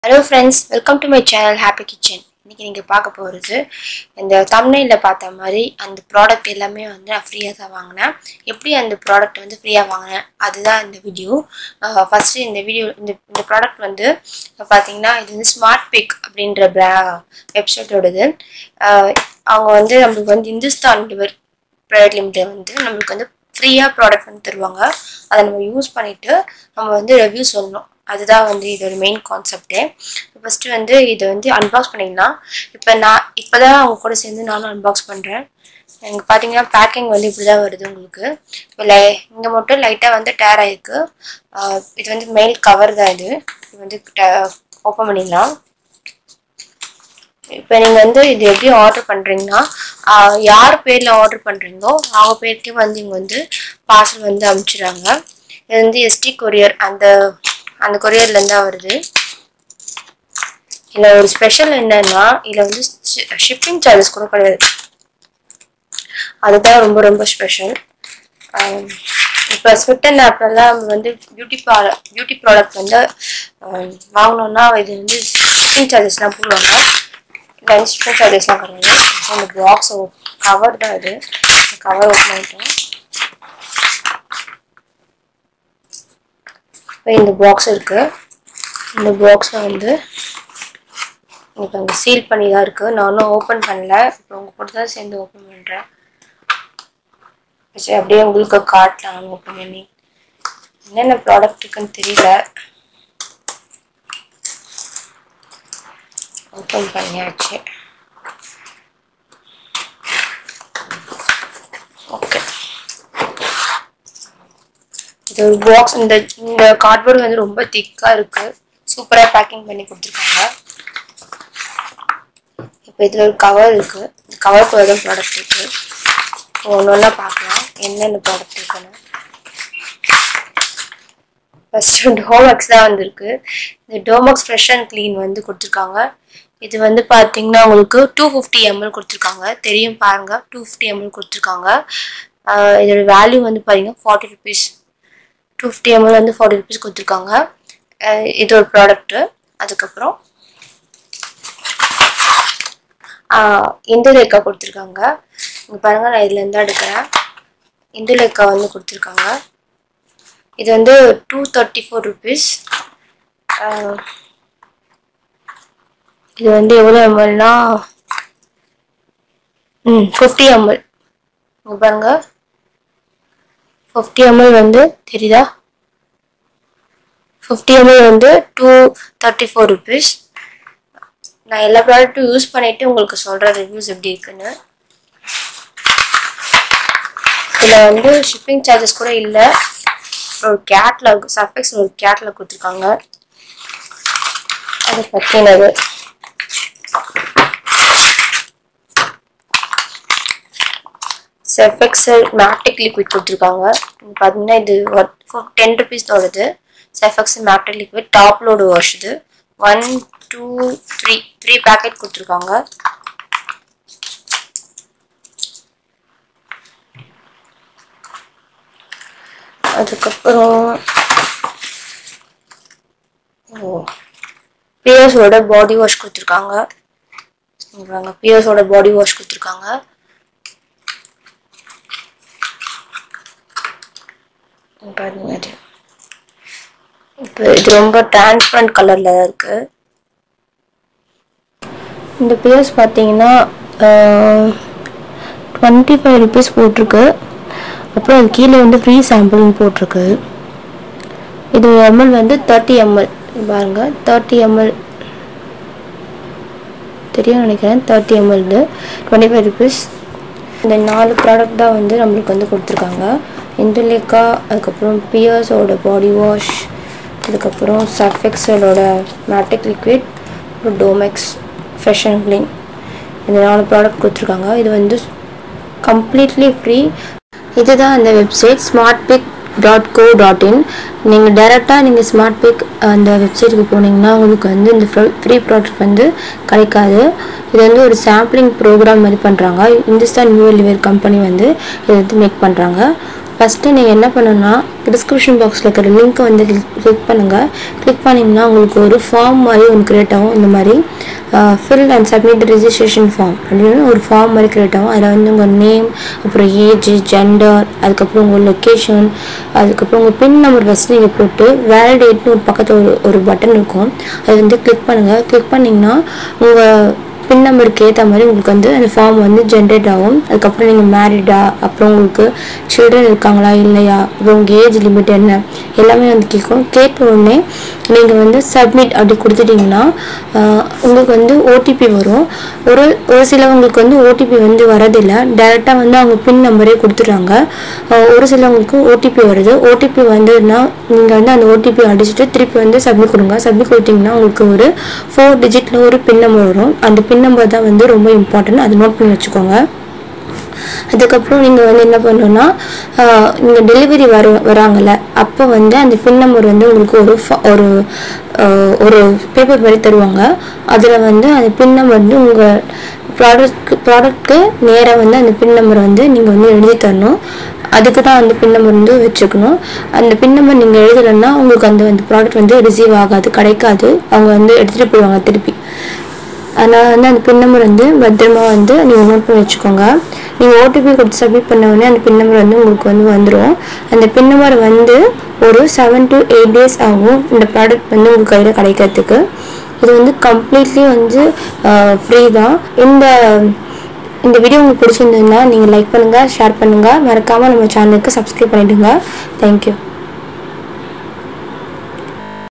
hello friends welcome to my channel happy kitchen இன்னைக்கு நீங்கள் பார்க்க போகிறது இந்த தம்னையில் பார்த்த மாதிரி அந்த ப்ராடக்ட் எல்லாமே வந்து நான் ஃப்ரீயாக தான் வாங்கினேன் எப்படி அந்த ப்ராடக்ட் வந்து ஃப்ரீயாக வாங்கினேன் அதுதான் இந்த வீடியோ ஃபஸ்ட்டு இந்த வீடியோ இந்த இந்த ப்ராடக்ட் வந்து பார்த்தீங்கன்னா இது வந்து ஸ்மார்ட் பிக் அப்படின்ற ப்ரா வெப்சைட்டோடது அவங்க வந்து நம்மளுக்கு வந்து இந்துஸ்தான் லிவர் ப்ரைவேட் லிமிடெட் வந்து நம்மளுக்கு வந்து ஃப்ரீயாக ப்ராடக்ட் வந்து தருவாங்க அதை நம்ம யூஸ் பண்ணிவிட்டு நம்ம வந்து ரிவ்யூ சொல்லணும் அதுதான் வந்து இதோட மெயின் கான்செப்டே ஃபஸ்ட்டு வந்து இதை வந்து அன்பாக்ஸ் பண்ணிடலாம் இப்போ நான் இப்போ தான் அவங்க கூட சேர்ந்து நானும் அன்பாக்ஸ் பண்ணுறேன் எனக்கு பார்த்தீங்கன்னா பேக்கிங் வந்து இப்படி தான் வருது உங்களுக்கு இப்போ லை இங்கே மட்டும் லைட்டாக வந்து டேர் ஆகிருக்கு இது வந்து மெயில் கவர் தான் இது இது வந்து ஓப்பன் பண்ணிடலாம் இப்போ நீங்கள் வந்து இது எப்படி ஆர்டர் பண்ணுறீங்கன்னா யார் பேரில் ஆர்டர் பண்ணுறீங்களோ அவங்க பேருக்கே வந்து இங்கே வந்து பார்சல் வந்து அனுப்பிச்சிடுறாங்க இது வந்து எஸ்டி கொரியர் அந்த அந்த கொரியர்லேருந்து தான் வருது இதில் ஒரு ஸ்பெஷல் என்னன்னா இதில் வந்து ஷிப்பிங் சார்ஜஸ் கூட கிடையாது அதுதான் ரொம்ப ரொம்ப ஸ்பெஷல் இப்போ ஸ்விட்டன் ஆப்லலாம் வந்து பியூட்டி ப்ரா பியூட்டி ப்ராடக்ட் வந்து வாங்கினோன்னா இது வந்து ஷிப்பிங் சார்ஜஸ்லாம் போடுவாங்க இல்லை வந்து ஷிப்பிங் சார்ஜஸ்லாம் கிடையாது அந்த பாக்ஸ் கவர் தான் இது கவர் ஓப்பன் பண்ணிட்டோம் இப்போ இந்த பாக்ஸ் இருக்குது இந்த பாக்ஸில் வந்து இப்போ அங்கே சீல் பண்ணி தான் இருக்குது நானும் ஓப்பன் பண்ணல இப்போ உங்கள் கூட தான் சேர்ந்து ஓப்பன் பண்ணுறேன் சரி அப்படியே உங்களுக்கு காட்டலாம் ஓப்பன் பண்ணி என்னென்ன ப்ராடக்ட் இருக்குன்னு தெரியல ஓப்பன் பண்ணியாச்சு ஓகே இது ஒரு பாக்ஸ் இந்த இந்த கார்ட்போர்டு வந்து ரொம்ப திக்காக இருக்கு சூப்பராக பேக்கிங் பண்ணி கொடுத்துருக்காங்க இப்போ இதில் ஒரு கவர் இருக்கு இந்த கவருக்குள்ள தான் ப்ராடக்ட் இருக்கு ஒன்று ஒன்றா பார்க்கலாம் என்னென்ன ப்ராடக்ட் இருக்குன்னு ஃபஸ்ட்டு டோமக்ஸ் தான் வந்திருக்கு இந்த டோமக்ஸ் ஃப்ரெஷ் அண்ட் க்ளீன் வந்து கொடுத்துருக்காங்க இது வந்து பார்த்தீங்கன்னா உங்களுக்கு டூ ஃபிஃப்டி எம்எல் கொடுத்துருக்காங்க தெரியும் பாருங்க டூ ஃபிஃப்டி எம்எல் கொடுத்துருக்காங்க இதோட வேல்யூ வந்து பார்த்தீங்கன்னா forty rupees two fifty ml வந்து ஃபார்ட்டி ருபீஸ் கொடுத்துருக்காங்க இது ஒரு ப்ராடக்ட்டு அதுக்கப்புறம் இந்துலேக்கா கொடுத்துருக்காங்க இங்கே பாருங்கள் நான் இதுலேருந்து தான் எடுக்கிறேன் இந்துலேக்கா வந்து கொடுத்துருக்காங்க இது வந்து டூ தேர்ட்டி ஃபோர் ருபீஸ் இது வந்து எவ்வளோ எம்எல்னா ம் ஃபிஃப்டி எம்எல் இங்கே பாருங்கள் ஃபிஃப்டி எம்எல் வந்து தெரியுதா ஃபிஃப்டி எம்எல் வந்து டூ தேர்ட்டி ஃபோர் ருபீஸ் நான் எல்லா ப்ராடக்ட்டும் யூஸ் பண்ணிவிட்டு உங்களுக்கு சொல்கிறேன் ரிவ்யூஸ் எப்படி இருக்குன்னு இதில் வந்து ஷிப்பிங் சார்ஜஸ் கூட இல்லை ஒரு கேட்லாக் சர்ஃபெக்ஸ் ஒரு கேட்லாக் கொடுத்துருக்காங்க அதை பற்றினது செஃபெக்சல் மேட்டிக் லிக்விட் கொடுத்துருக்காங்க பார்த்தீங்கன்னா இது டென் ருபீஸ் வருது Surf Excel matic liquid top load wash இது one two three three packet கொடுத்துருக்காங்க அதுக்கப்புறம் ஓ பியர்ஸோட பாடி வாஷ் கொடுத்துருக்காங்க பியர்ஸோட பாடி வாஷ் கொடுத்துருக்காங்க பாருங்க இது இப்போ இது ரொம்ப டிரான்ஸ்பரண்ட் கலரில் தான் இருக்கு இந்த பியர்ஸ் பார்த்தீங்கன்னா டுவெண்ட்டி ஃபைவ் ருபீஸ் போட்டிருக்கு அப்புறம் அது கீழே வந்து ஃப்ரீ சாம்பிள்னு போட்டிருக்கு இது எம்எல் வந்து தேர்ட்டி எம்எல் பாருங்க தேர்ட்டி எம்எல் தெரியும் நினைக்கிறேன் thirty ml twenty five rupees இந்த நாலு ப்ராடக்ட் தான் வந்து நம்மளுக்கு வந்து கொடுத்துருக்காங்க இந்துலேக்கா அதுக்கப்புறம் பியர்ஸோட பாடி வாஷ் அதுக்கப்புறம் சர்ஃபெக்ஸலோட மேட்டிக் லிக்விட் அப்புறம் டோமெக்ஸ் ஃப்ரெஷ் அண்ட் க்ளீன் இந்த நாலு ப்ராடக்ட் கொடுத்துருக்காங்க இது வந்து கம்ப்ளீட்லி ஃப்ரீ இதுதான் அந்த website smart pick dot go dot in நீங்கள் டேரெக்டாக நீங்கள் ஸ்மார்ட் பிக் அந்த வெப்சைட்டுக்கு போனீங்கன்னா உங்களுக்கு வந்து இந்த ஃப்ரீ ப்ராடக்ட் வந்து கிடைக்காது இது வந்து ஒரு சாம்பிளிங் ப்ரோக்ராம் மாதிரி பண்ணுறாங்க இந்துஸ்தான் நியூ லிவர் கம்பெனி வந்து இதை வந்து மேக் பண்ணுறாங்க ஃபஸ்ட்டு நீங்கள் என்ன பண்ணணும்னா டிஸ்கிரிப்ஷன் பாக்ஸில் இருக்கிற லிங்க்கை வந்து கிளிக் பண்ணுங்கள் கிளிக் பண்ணிங்கன்னா உங்களுக்கு ஒரு ஃபார்ம் மாதிரி ஒன்று க்ரியேட் ஆகும் இந்த மாதிரி fill and submit registration form அப்படின்னு ஒரு ஃபார்ம் மாதிரி க்ரியேட் ஆகும் அதில் வந்து உங்கள் நேம் அப்புறம் ஏஜ் ஜெண்டர் அதுக்கப்புறம் உங்கள் லொக்கேஷன் அதுக்கப்புறம் உங்கள் பின் நம்பர் ஃபஸ்ட்டு நீங்கள் போட்டு வேலிடேட்னு ஒரு பக்கத்தில் ஒரு ஒரு பட்டன் இருக்கும் அது வந்து கிளிக் பண்ணுங்கள் கிளிக் பண்ணிங்கன்னா உங்கள் பின் நம்பருக்கு ஏற்ற மாதிரி உங்களுக்கு வந்து அந்த ஃபார்ம் வந்து ஜென்ரேட் ஆகும் அதுக்கப்புறம் நீங்கள் மேரிடா அப்புறம் உங்களுக்கு சில்ட்ரன் இருக்காங்களா இல்லையா அப்புறம் உங்கள் ஏஜ் லிமிட் என்ன எல்லாமே வந்து கேட்கும் கேட்ட உடனே நீங்கள் வந்து சப்மிட் அப்படி கொடுத்துட்டிங்கன்னா ஆஹ், உங்களுக்கு வந்து ஓடிபி வரும் ஒரு ஒரு சிலவங்களுக்கு வந்து ஓடிபி வந்து வரதில்லை டேரெக்டாக வந்து அவங்க பின் நம்பரே கொடுத்துட்றாங்க ஆஹ், ஒரு சிலவங்களுக்கு ஓடிபி வருது ஓடிபி வந்ததுன்னா நீங்கள் வந்து அந்த ஓடிபி அடிச்சுட்டு திருப்பி வந்து சப்மிட் கொடுங்க சப்மிட் கொடுத்தீங்கன்னா உங்களுக்கு ஒரு ஃபோர் டிஜிட்டில் ஒரு பின் நம்பர் வரும் அந்த பின் நம்பர் தான் வந்து ரொம்ப இம்பார்ட்டன்ட் அதை நோட் பண்ணி வச்சுக்கோங்க அதுக்கப்புறம் நீங்கள் வந்து என்ன பண்ணணும்னா நீங்கள் டெலிவரி வர வராங்கல்ல அப்போ வந்து அந்த பின் நம்பர் வந்து உங்களுக்கு ஒரு fa- ஒரு ஆஹ், ஒரு பேப்பர் மாதிரி தருவாங்க அதில் வந்து அந்த பின் நம்பர் வந்து உங்கள் ப்ராடக்ட் ப்ராடக்ட்க்கு நேராக வந்து அந்த பின் நம்பரை வந்து நீங்கள் வந்து எழுதி தரணும் அதுக்கு தான் அந்த பின் நம்பர் வந்து வச்சுக்கணும் அந்த பின் நம்பர் நீங்கள் எழுதலைன்னா உங்களுக்கு அந்த அந்த ப்ராடக்ட் வந்து ரிசீவ் ஆகாது கிடைக்காது அவங்க வந்து எடுத்துகிட்டு போயிடுவாங்க திருப்பி அதனால் வந்து அந்த பின் நம்பர் வந்து பத்திரமா வந்து நீங்கள் நோட் பண்ணி வச்சுக்கோங்க நீங்கள் ஓடிபி கொடுத்து சப்மிட் பண்ண உடனே அந்த பின் நம்பர் வந்து உங்களுக்கு வந்து வந்துடும் அந்த பின் நம்பர் வந்து ஒரு செவன் to எயிட் டேஸ் ஆகும் இந்த ப்ராடக்ட் வந்து உங்கள் கையில் கிடைக்கிறதுக்கு இது வந்து கம்ப்ளீட்லி வந்து ஃப்ரீ தான் இந்த இந்த வீடியோ உங்களுக்கு பிடிச்சிருந்ததுன்னா நீங்கள் லைக் பண்ணுங்கள் ஷேர் பண்ணுங்கள் மறக்காமல் நம்ம சேனலுக்கு சப்ஸ்கிரைப் பண்ணிவிடுங்க தேங்க்யூ